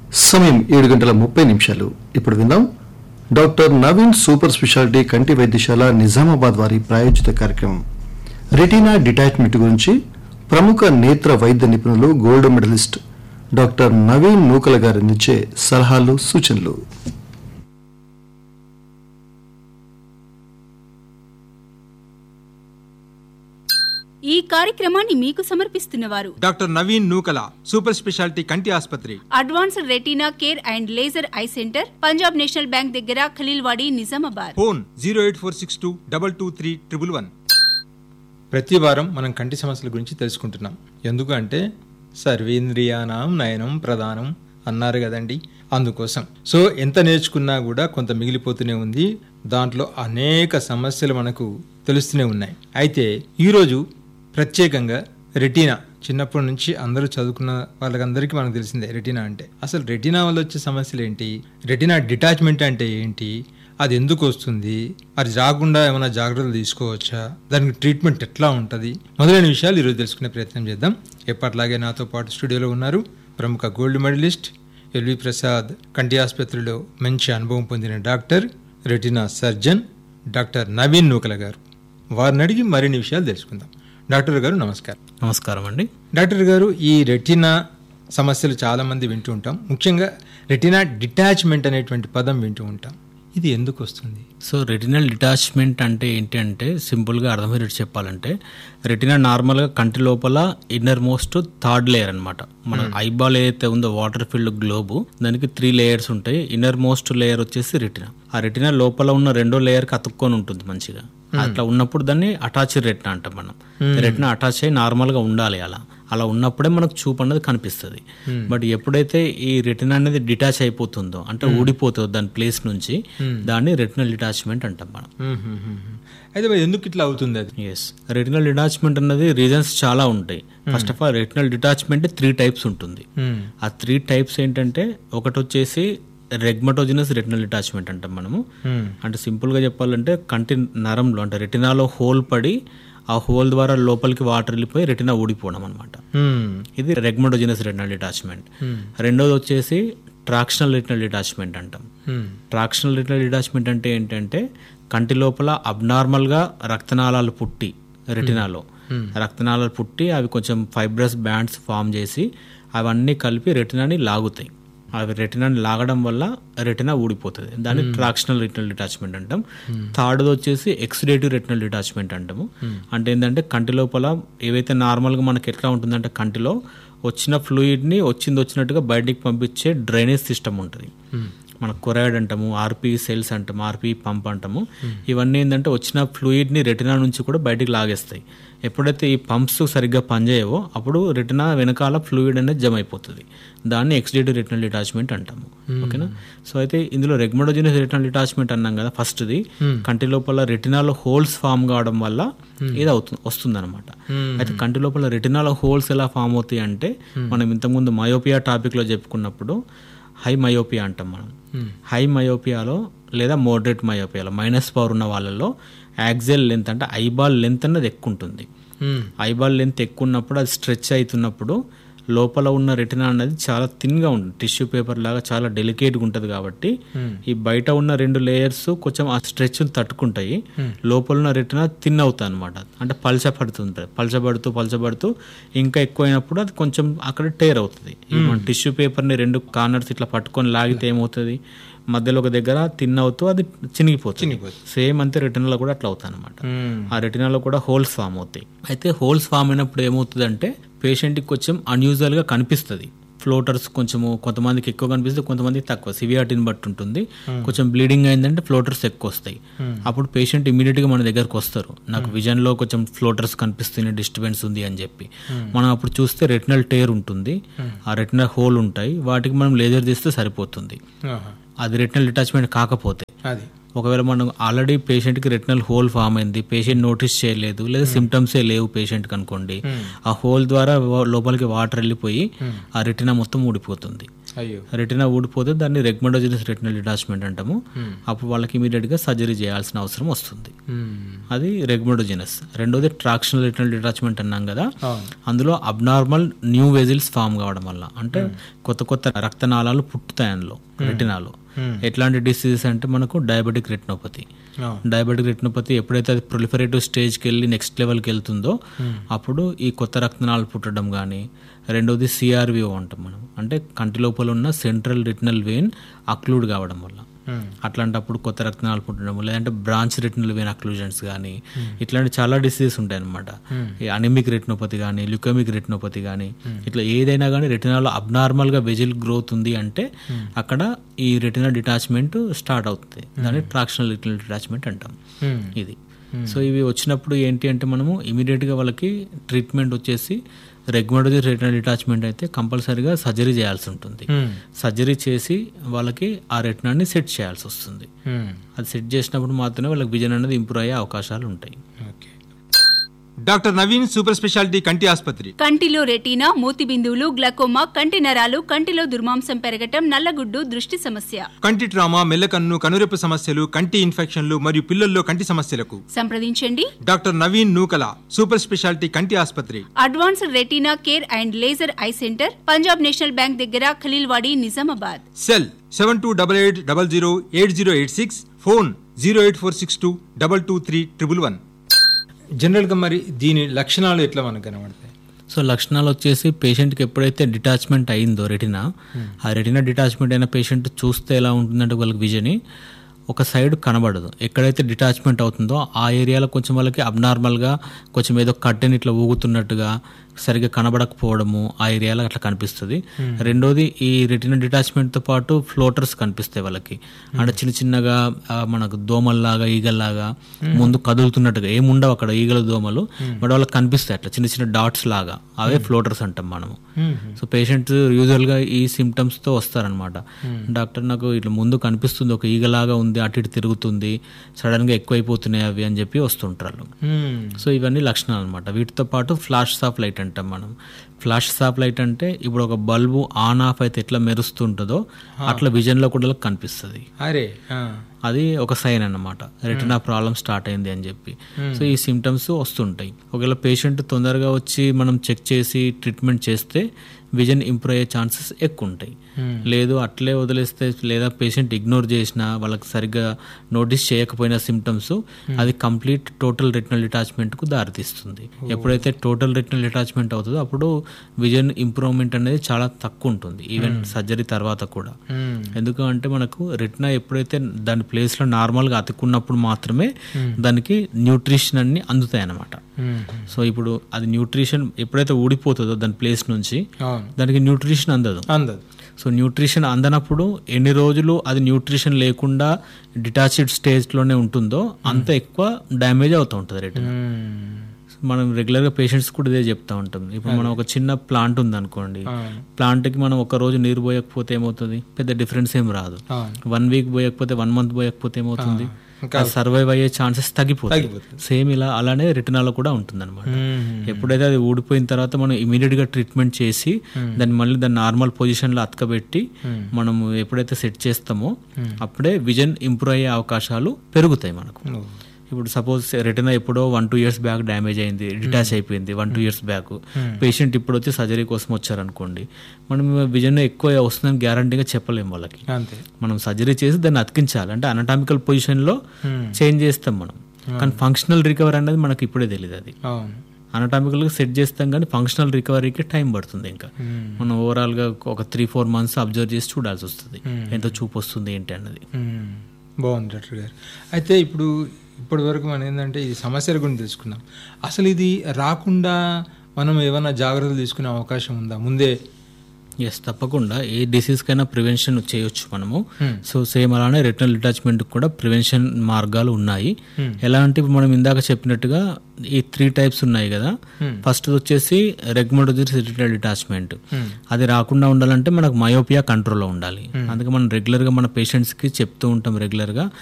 సమయం ఏడు గంటల ముప్పై నిమిషాలు ఇప్పుడు విందాం డాక్టర్ నవీన్ సూపర్ స్పెషాలిటీ కంటి వైద్యశాల నిజామాబాద్ వారి ప్రాయోజిత కార్యక్రమం రెటీనా డిటాచ్మెంట్ గురించి ప్రముఖ నేత్ర వైద్య నిపుణులు gold medallist doctor Naveen Nukala గారు అందించే సలహాలు సూచనలు ఈ కార్యక్రమాన్ని మీకు సమర్పిస్తున్నవారు doctor Naveen Nukala super speciality కంటి ఆసుపత్రి advanced retina care and laser eye centre Punjab National Bank దగ్గర Khaleelwadi Nizamabad phone zero eight four six two double two three triple one ప్రతి వారం మనం కంటి సమస్యల గురించి తెలుసుకుంటున్నాం ఎందుకు అంటే సర్వేంద్రియానాం నయనం ప్రధానం అన్నారు కదండి అందుకోసం సో ఎంత నేర్చుకున్నా కూడా కొంత మిగిలిపోతూనే ఉంది దాంట్లో అనేక సమస్యలు మనకు తెలుస్తూనే ఉన్నాయి అయితే ఈరోజు ప్రత్యేకంగా రెటీనా చిన్నప్పటి నుంచి అందరూ చదువుకున్న వాళ్ళకందరికీ మనకు తెలిసిందే రెటీనా అంటే అసలు రెటీనా వల్ల వచ్చే సమస్యలు ఏంటి రెటీనా డిటాచ్మెంట్ అంటే ఏంటి అది ఎందుకు వస్తుంది అది రాకుండా ఏమైనా జాగ్రత్తలు తీసుకోవచ్చా దానికి ట్రీట్మెంట్ ఎట్లా ఉంటుంది మొదలైన విషయాలు ఈరోజు తెలుసుకునే ప్రయత్నం చేద్దాం ఎప్పట్లాగే నాతో పాటు స్టూడియోలో ఉన్నారు ప్రముఖ గోల్డ్ మెడలిస్ట్ ఎల్వి ప్రసాద్ కంటి ఆసుపత్రిలో మంచి అనుభవం పొందిన doctor retina surgeon doctor Naveen Nukala గారు వారిని అడిగి మరిన్ని విషయాలు తెలుసుకుందాం డాక్టర్ గారు నమస్కారం నమస్కారం అండి డాక్టర్ గారు ఈ రెటినా సమస్యలు చాలా మంది వింటూ ఉంటాం ముఖ్యంగా రెటినా డిటాచ్మెంట్ అనేటువంటి పదం వింటూ ఉంటాం ఇది ఎందుకు వస్తుంది సో రెటినల్ డిటాచ్మెంట్ అంటే ఏంటి అంటే సింపుల్గా అర్థమయ్యేటట్టు చెప్పాలంటే రెటినా నార్మల్గా కంటి లోపల ఇన్నర్ మోస్ట్ థర్డ్ లేయర్ అనమాట మన ఐబాల్ ఏదైతే ఉందో వాటర్ ఫిల్డ్ గ్లోబ్ దానికి త్రీ లేయర్స్ ఉంటాయి ఇన్నర్ మోస్ట్ లేయర్ వచ్చేసి రెటినా ఆ రెటినా లోపల ఉన్న రెండో లేయర్కి అతుక్కొని ఉంటుంది మంచిగా అట్లా ఉన్నప్పుడు దాన్ని అటాచ్ రెటినా అంటాం మనం రెటినా అటాచ్ అయ్యి నార్మల్గా ఉండాలి అలా అలా ఉన్నప్పుడే మనకు చూపు అనేది కనిపిస్తుంది బట్ ఎప్పుడైతే ఈ రెటినా అనేది డిటాచ్ అయిపోతుందో అంటే ఊడిపోతుందో దాని ప్లేస్ నుంచి దాన్ని రెటినల్ డిటాచ్మెంట్ అంటాం మనం అయితే మరి ఎందుకు ఇట్లా అవుతుంది అది ఎస్ రెటినల్ డిటాచ్మెంట్ అన్నది రీజన్స్ చాలా ఉంటాయి first of all retinal detachment three types ఉంటుంది ఆ త్రీ టైప్స్ ఏంటంటే ఒకటి వచ్చేసి రెగ్మటోజినస్ రెటినల్ డిటాచ్మెంట్ అంటాం మనము అంటే సింపుల్ గా చెప్పాలంటే కంటి నరంలో అంటే రెటినాలో హోల్ పడి ఆ హోల్ ద్వారా లోపలికి వాటర్ వెళ్ళిపోయి రెటినా ఊడిపోవడం అనమాట ఇది రెగ్మటోజినస్ రెటినల్ డిటాచ్మెంట్ రెండోది వచ్చేసి ట్రాక్షనల్ రెటినల్ డిటాచ్మెంట్ అంటాం ట్రాక్షనల్ రెటినల్ డిటాచ్మెంట్ అంటే ఏంటంటే కంటి లోపల అబ్నార్మల్గా రక్తనాళాలు పుట్టి రెటినాలో రక్తనాళాలు పుట్టి అవి కొంచెం ఫైబ్రస్ బ్యాండ్స్ ఫామ్ చేసి అవన్నీ కలిపి రెటినాని లాగుతాయి అవి రెటినాని లాగడం వల్ల రెటినా ఊడిపోతుంది దాన్ని ట్రాక్షనల్ రెటినల్ డిటాచ్మెంట్ అంటాం థర్డ్ వచ్చేసి ఎక్సిడేటివ్ రెటినల్ డిటాచ్మెంట్ అంటాము అంటే ఏంటంటే కంటి లోపల ఏవైతే నార్మల్గా మనకి ఎట్లా ఉంటుందంటే కంటిలో వచ్చిన ఫ్లూయిడ్ని వచ్చింది వచ్చినట్టుగా బయటికి పంపించే డ్రైనేజ్ సిస్టమ్ ఉంటుంది మన కొరాయిడ్ అంటాము ఆర్పీ సెల్స్ అంటాము ఆర్పీ పంప్ అంటాము ఇవన్నీ ఏంటంటే వచ్చిన ఫ్లూయిడ్ని రెటినా నుంచి కూడా బయటికి లాగేస్తాయి ఎప్పుడైతే ఈ పంప్స్ సరిగ్గా పనిచేయవో అప్పుడు రెటినా వెనకాల ఫ్లూయిడ్ అనేది జమ అయిపోతుంది దాన్ని ఎక్సిడేటివ్ రెటినల్ డిటాచ్మెంట్ అంటాము ఓకేనా సో అయితే ఇందులో రెగ్మడోజినస్ రెటినల్ డిటాచ్మెంట్ అన్నాం కదా ఫస్ట్ది కంటి లోపల రెటినాలో హోల్స్ ఫామ్ కావడం వల్ల ఇది అవుతుంది వస్తుంది అనమాట అయితే కంటి లోపల రెటినాలో హోల్స్ ఎలా ఫామ్ అవుతాయి అంటే మనం ఇంతకుముందు మయోపియా టాపిక్ లో చెప్పుకున్నప్పుడు హై మయోపియా అంటాం మనం హై మయోపియాలో లేదా మోడరేట్ మయోపియాలో మైనస్ పవర్ ఉన్న వాళ్ళలో యాక్సెల్ లెంత్ అంటే ఐబాల్ లెంత్ అన్నది ఎక్కువ ఉంటుంది ఐబాల్ లెంత్ ఎక్కువ ఉన్నప్పుడు అది స్ట్రెచ్ అవుతున్నప్పుడు లోపల ఉన్న రెటినా అనేది చాలా థిన్గా ఉంటుంది టిష్యూ పేపర్ లాగా చాలా డెలికేట్గా ఉంటుంది కాబట్టి ఈ బయట ఉన్న రెండు లేయర్స్ కొంచెం ఆ స్ట్రెచ్ తట్టుకుంటాయి లోపల ఉన్న రెటినా థిన్ అవుతాయి అనమాట అంటే పలచబడుతుంటుంది పలచబడుతూ పలచబడుతూ ఇంకా ఎక్కువైనప్పుడు అది కొంచెం అక్కడ టేర్ అవుతుంది ఈ మన టిష్యూ పేపర్ని రెండు కార్నర్స్ ఇట్లా పట్టుకొని లాగితే ఏమవుతుంది మధ్యలో ఒక దగ్గర తిన్ అవుతూ అది చినిగిపోతుంది సేమ్ అంతే రెటినాలో కూడా అట్లా అవుతాయి అనమాట ఆ రెటినాలో కూడా హోల్స్ ఫామ్ అవుతాయి అయితే హోల్స్ ఫామ్ అయినప్పుడు ఏమవుతుంది అంటే పేషెంట్కి కొంచెం అన్యూజువల్ గా కనిపిస్తుంది ఫ్లోటర్స్ కొంచెము కొంతమందికి ఎక్కువ కనిపిస్తుంది కొంతమందికి తక్కువ సివియారిటీని బట్టి ఉంటుంది కొంచెం బ్లీడింగ్ అయిందంటే ఫ్లోటర్స్ ఎక్కువ వస్తాయి అప్పుడు పేషెంట్ ఇమీడియట్ గా మన దగ్గరకు వస్తారు నాకు విజన్ లో కొంచెం ఫ్లోటర్స్ కనిపిస్తున్నాయి డిస్టర్బెన్స్ ఉంది అని చెప్పి మనం అప్పుడు చూస్తే రెటినల్ టేర్ ఉంటుంది ఆ రెటినల్ హోల్ ఉంటాయి వాటికి మనం లేజర్ తీస్తే సరిపోతుంది అది రెటినల్ డిటాచ్మెంట్ కాకపోతే అది ఒకవేళ మనం ఆల్రెడీ పేషెంట్కి రెటినల్ హోల్ ఫామ్ అయింది పేషెంట్ నోటీస్ చేయలేదు లేదా సిమ్టమ్సే లేవు పేషెంట్కి అనుకోండి ఆ హోల్ ద్వారా వా- లోపలికి వాటర్ వెళ్ళిపోయి ఆ రెటినా మొత్తం ఊడిపోతుంది అయ్యో రెటినా ఊడిపోతే దాన్ని రెగ్మడోజినస్ రెటినల్ డిటాచ్మెంట్ అంటాము అప్పుడు వాళ్ళకి ఇమీడియట్ గా సర్జరీ చేయాల్సిన అవసరం వస్తుంది మ్మ్. అది రెగ్మడోజినస్ రెండోది ట్రాక్షనల్ రెటినల్ డిటాచ్మెంట్ అన్నాం కదా అవును అందులో అబ్నార్మల్ న్యూ వెజిల్స్ ఫామ్ కావడం వల్ల అంటే కొత్త కొత్త రక్తనాళాలు పుట్టుతాయి అందులో రెటినాలో ఎట్లాంటి డిసీజెస్ అంటే మనకు డయాబెటిక్ రెటినోపతి అవును డయాబెటిక్ రెటినోపతి ఎప్పుడైతే అది ప్రొలిఫరేటివ్ స్టేజ్కి వెళ్ళి నెక్స్ట్ లెవెల్కి వెళ్తుందో అప్పుడు ఈ కొత్త రక్తనాళాలు పుట్టడం కానీ రెండోది సిఆర్విఓ అంటాం మనం అంటే కంటి లోపల ఉన్న సెంట్రల్ రెటినల్ వెయిన్ అక్లూడ్ కావడం వల్ల మ్మ్. అట్లాంటప్పుడు కొత్త రక్తనాళాలు పుట్టడం లేదంటే బ్రాంచ్ రెటినల్ వెయిన్ అక్లూజన్స్ కానీ ఇట్లాంటి చాలా డిసీజెస్ ఉంటాయి అనమాట ఈ అనిమిక్ రెటినోపతి కానీ ల్యూకమిక్ రెటినోపతి కానీ ఇట్లా ఏదైనా కానీ రెటినాలో అబ్నార్మల్గా వెజిల్ గ్రోత్ ఉంది అంటే అక్కడ ఈ రెటినా డిటాచ్మెంట్ స్టార్ట్ అవుతుంది దాన్ని ట్రాక్షనల్ రెటినల్ డిటాచ్మెంట్ అంటాం మ్మ్. ఇది సో ఇవి వచ్చినప్పుడు ఏంటి అంటే మనము ఇమీడియట్గా వాళ్ళకి ట్రీట్మెంట్ వచ్చేసి రెగ్యులర్ రెటినల్ డిటాచ్మెంట్ అయితే కంపల్సరీగా సర్జరీ చేయాల్సి ఉంటుంది మ్మ్. సర్జరీ చేసి వాళ్ళకి ఆ రెటినాన్ని సెట్ చేయాల్సి వస్తుంది మ్మ్. అది సెట్ చేసినప్పుడు మాత్రమే వాళ్ళకి విజన్ అనేది ఇంప్రూవ్ అయ్యే అవకాశాలు ఉంటాయి okay doctor Naveen super speciality కంటి ఆసుపత్రి కంటిలో రెటీనా మూతి బిందువులు గ్లకోమా కంటి నరాలు కంటిలో దుర్మాంసం పెరగటం నల్లగుడ్డు దృష్టి సమస్య కంటి ట్రామా మెల్లకన్ను కనురెప్పు సమస్యలు కంటి ఇన్ఫెక్షన్లు మరియు పిల్లల్లో కంటి సమస్యలకు సంప్రదించండి doctor Naveen Nukala super speciality కంటి ఆసుపత్రి advanced retina care and laser eye centre Punjab National Bank దగ్గర Khaleelwadi Nizamabad cell seven two double eight double zero eight zero eight six phone zero eight four six two double two three triple one జనరల్గా మరి దీని లక్షణాలు ఎట్లా మనకు కనబడతాయి so లక్షణాలు వచ్చేసి పేషెంట్కి ఎప్పుడైతే డిటాచ్మెంట్ అయిందో రెటినా ఆ రెటినా డిటాచ్మెంట్ అయిన పేషెంట్ చూస్తే ఎలా ఉంటుందంటే వాళ్ళకి విజన్ ఒక సైడ్ కనబడదు ఎక్కడైతే డిటాచ్మెంట్ అవుతుందో ఆ ఏరియాలో కొంచెం వాళ్ళకి అబ్నార్మల్గా కొంచెం ఏదో కట్టెని ఇట్లా ఊగుతున్నట్టుగా సరిగ్గా కనబడకపోవడము ఆ ఏరియాలో అట్లా కనిపిస్తుంది రెండోది ఈ రెటినా డిటాచ్మెంట్తో పాటు ఫ్లోటర్స్ కనిపిస్తాయి వాళ్ళకి అంటే చిన్న చిన్నగా ఆ, మనకు దోమల్లాగా ఈగల్లాగా ముందు కదులుతున్నట్టుగా ఏముండవు అక్కడ ఈగల దోమలు బట్ వాళ్ళకి కనిపిస్తాయి అట్లా చిన్న చిన్న డాట్స్ లాగా అవే ఫ్లోటర్స్ అంటాం మనము సో పేషెంట్స్ యూజువల్గా ఈ సిమ్టమ్స్తో వస్తారనమాట డాక్టర్ నాకు ఇట్లా ముందు కనిపిస్తుంది ఒక ఈగలాగా ఉంది అటు ఇటు తిరుగుతుంది సడన్గా ఎక్కువైపోతున్నాయి అవి అని చెప్పి వస్తుంటారు సో ఇవన్నీ లక్షణాలు అనమాట వీటితో పాటు ఫ్లాష్ ఆఫ్ లైట్ అంటాం మనం ఫ్లాష్ ఆఫ్ లైట్ అంటే ఇప్పుడు ఒక బల్బు ఆన్ ఆఫ్ అయితే ఎట్లా మెరుస్తుంటుందో అట్లా విజన్లో కూడా కనిపిస్తుంది అరే ఆ. అది ఒక సైన్ అన్నమాట రెటినా ప్రాబ్లం స్టార్ట్ అయింది అని చెప్పి సో ఈ సిమ్టమ్స్ వస్తుంటాయి ఒకవేళ పేషెంట్ తొందరగా వచ్చి మనం చెక్ చేసి ట్రీట్మెంట్ చేస్తే విజన్ ఇంప్రూవ్ అయ్యే ఛాన్సెస్ ఎక్కువ ఉంటాయి లేదు అట్లే వదిలేస్తే లేదా పేషెంట్ ఇగ్నోర్ చేసినా వాళ్ళకి సరిగ్గా నోటీస్ చేయకపోయిన సిమ్టమ్స్ అది కంప్లీట్ టోటల్ రెటినల్ డిటాచ్మెంట్కు దారితీస్తుంది ఎప్పుడైతే టోటల్ రెటినల్ డిటాచ్మెంట్ అవుతుందో అప్పుడు విజన్ ఇంప్రూవ్మెంట్ అనేది చాలా తక్కువ ఉంటుంది ఈవెన్ సర్జరీ తర్వాత కూడా మ్మ్. ఎందుకు అంటే మనకు రెటినా ఎప్పుడైతే దాని ప్లేస్లో నార్మల్గా అతుక్కున్నప్పుడు మాత్రమే దానికి న్యూట్రిషన్ అన్ని అందుతాయి అన్నమాట మ్మ్. సో ఇప్పుడు అది న్యూట్రిషన్ ఎప్పుడైతే ఊడిపోతుందో దాని ప్లేస్ నుంచి అవును దానికి న్యూట్రిషన్ అందదు అందదు సో న్యూట్రిషన్ అందనప్పుడు ఎన్ని రోజులు అది న్యూట్రిషన్ లేకుండా డిటాచ్డ్ స్టేజ్లోనే ఉంటుందో అంత ఎక్కువ డ్యామేజ్ అవుతూ ఉంటుంది రెటినా మ్మ్. మనం రెగ్యులర్గా పేషెంట్స్ కూడా ఇదే చెప్తా ఉంటాం ఇప్పుడు మనం ఒక చిన్న ప్లాంట్ ఉంది అనుకోండి అవును. ప్లాంట్కి మనం ఒక రోజు నీరు పోయకపోతే ఏమవుతుంది పెద్ద డిఫరెన్స్ ఏం రాదు అవును వన్ వీక్ పోయకపోతే వన్ మంత్ పోయకపోతే ఏమవుతుంది ఇంకా సర్వైవ్ అయ్యే ఛాన్సెస్ తగ్గిపోతాయి తగ్గిపోతుంది. సేమ్ ఇలా అలానే రెటినాలో కూడా ఉంటుంది అనమాట మ్మ్. ఎప్పుడైతే అది ఊడిపోయిన తర్వాత మనం ఇమీడియట్ గా ట్రీట్మెంట్ చేసి దాన్ని మళ్ళీ దాన్ని నార్మల్ పొజిషన్ లో అతకబెట్టి మనం ఎప్పుడైతే సెట్ చేస్తామో అప్పుడే విజన్ ఇంప్రూవ్ అయ్యే అవకాశాలు పెరుగుతాయి మనకు ఓ. ఇప్పుడు సపోజ్ రెటినా ఎప్పుడో one two years back damage అయింది డిటాచ్ అయిపోయింది one two years back patient ఇప్పుడు వచ్చి సర్జరీ కోసం వచ్చారనుకోండి మనం విజన్ ఎక్కువ వస్తుందని గ్యారంటీగా చెప్పలేము వాళ్ళకి అంతే మనం సర్జరీ చేసి దాన్ని అతికించాలి అంటే అనటామికల్ పొజిషన్లో చేంజ్ చేస్తాం మనం కానీ ఫంక్షనల్ రికవరీ అనేది మనకి ఇప్పుడే తెలియదు అది అవును అనటామికల్గా సెట్ చేస్తాం కానీ ఫంక్షనల్ రికవరీకి టైం పడుతుంది ఇంకా మనం ఓవరాల్గా ఒక త్రీ ఫోర్ మంత్స్ అబ్జర్వ్ చేసి చూడాల్సి వస్తుంది ఎంత చూపు వస్తుంది ఏంటి అన్నది మ్మ్. బాగుంది డాక్టర్ గారు అయితే ఇప్పుడు ఇప్పటి వరకు మనం ఏంటంటే ఈ సమస్యల గురించి తెలుసుకున్నాం అసలు ఇది రాకుండా మనం ఏమైనా జాగ్రత్తలు తీసుకునే అవకాశం ఉందా ముందే ఎస్ తప్పకుండా ఏ డిసీజ్ కైనా ప్రివెన్షన్ చేయొచ్చు మనము సో సేమ్ అలానే రెటినల్ డిటాచ్మెంట్ కూడా ప్రివెన్షన్ మార్గాలు ఉన్నాయి ఎలా అంటే ఇప్పుడు మనం ఇందాక చెప్పినట్టుగా ఈ త్రీ టైప్స్ ఉన్నాయి కదా ఫస్ట్ వచ్చేసి రెగ్మడోజిస్ రెటినల్ డిటాచ్మెంట్ అది రాకుండా ఉండాలంటే మనకు మయోపియా కంట్రోల్లో ఉండాలి అందుకే మనం రెగ్యులర్గా మన పేషెంట్స్కి చెప్తూ ఉంటాం రెగ్యులర్గా